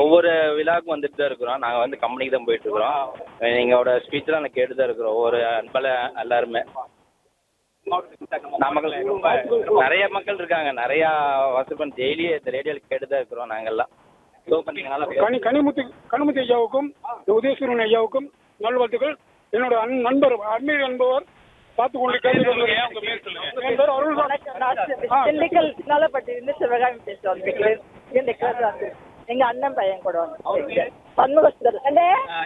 ஒவ்வொரு விழாவுக்கும் வந்துட்டு தான் இருக்கிறோம் நாங்கள் வந்து கம்பெனிக்கு தான் போயிட்டு இருக்கிறோம் எங்களோட ஸ்பீச்லாம் நான் கேட்டு தான் இருக்கிறோம் ஒவ்வொரு அன்பால எல்லாருமே நாமக்கல் நிறைய மக்கள் இருக்காங்க நிறையா வசூல் டெய்லி இந்த ரேடியோவில் கேட்டு தான் இருக்கிறோம் நாங்கள்லாம் ஷோ பண்ணீங்கனால கனி கனிமுத்து கனிமுத்து ஐயாவுக்கும் உதயசூரன் ஐயாவுக்கும் நல்வாழ்த்துக்கள் என்னோட அன் நண்பர் அண்மையில் என்பவர் பார்த்து கொண்டு கேள்வி என் பேர் அருள்தாஸ் ஆ. திண்டுக்கல் சின்னாலப்பட்டி இருந்து சிவகாமி பேசுறோம் இந்த கிளாஸ் எங்க அண்ணன் பையன் கூட வந்து பன்முகஸ்தர் அண்ணே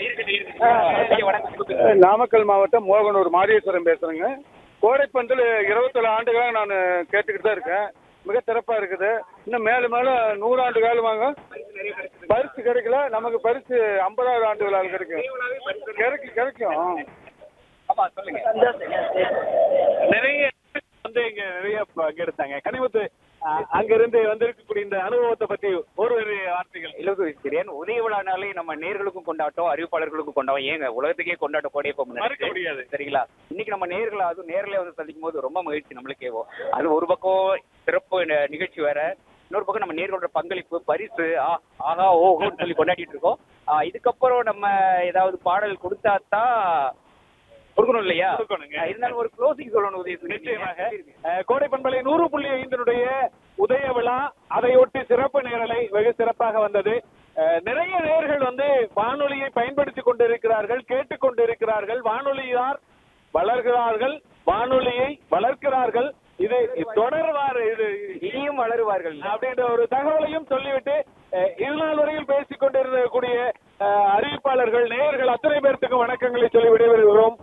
நாமக்கல் மாவட்டம் மோகனூர் மாரியேஸ்வரன் பேசுறேங்க கோடைப்பந்தில் இருபத்தேழு ஆண்டுகளாக நான் கேட்டுக்கிட்டு தான் இருக்கேன் மிக சிறப்பாக இருக்குது இன்னும் மேலும் மேலும் நூறாண்டு காலமாக பரிசு கிடைக்கல நமக்கு பரிசு ஐம்பதாவது ஆண்டு விழாவில் கிடைக்கும் கிடைக்கும் கிடைக்கும் சந்தோஷங்க நிறைய வந்து இங்க நிறைய பங்கெடுத்தாங்க கனிமுத்து அஹ், அங்கிருந்து வந்திருக்கக்கூடிய இந்த அனுபவத்தை பத்தி ஒரு ஒரு வார்த்தைகள் இலகுகிறேன் உதய விழானாலே நம்ம நேர்களுக்கும் கொண்டாட்டம் அறிவிப்பாளர்களுக்கும் கொண்டாட்டம் ஏங்க உலகத்துக்கே கொண்டாட்டம் கோடையப்பம் மறக்க முடியாது. சரிங்களா இன்னைக்கு நம்ம நேர்களை அதுவும் நேர்ல வந்து சந்திக்கும் போது ரொம்ப மகிழ்ச்சி நம்மளுக்கேவோ அது ஒரு பக்கம் சிறப்பு ந- நிகழ்ச்சி வேற இன்னொரு பக்கம் நம்ம நேர்களோட பங்களிப்பு பரிசு ஆ ஆஹா ஓஹோன்னு சொல்லி கொண்டாடிட்டு இருக்கோம் ஆ, இதுக்கப்புறம் நம்ம ஏதாவது பாடல் கொடுத்தா தான் கொடுக்கணும் இல்லையா கொடுக்கணுங்க. ஆ, இருந்தாலும் ஒரு க்ளோசிங் சொல்லணும் உதயம் நிச்சயமாக அஹ், கோடை பண்பலை நூறு புள்ளி ஐந்தினுடைய உதய விழா அதையொட்டி சிறப்பு நேரலை வெகு சிறப்பாக வந்தது அஹ், நிறைய நேர்கள் வந்து வானொலியை பயன்படுத்தி கொண்டிருக்கிறார்கள் கேட்டுக் கொண்டிருக்கிறார்கள் வானொலியார் வளர்கிறார்கள் வானொலியை வளர்க்கிறார்கள் இது தொடர்வார் இது இனியும் வளருவார்கள் அப்படின்ற ஒரு தகவலையும் சொல்லிவிட்டு அஹ், இதுநாள் வரையில் பேசிக் கொண்டிருக்கக்கூடிய அஹ், அறிவிப்பாளர்கள் நேயர்கள் அத்தனை பேர்த்துக்கும் வணக்கங்களை சொல்லி விடைபெறுகிறோம்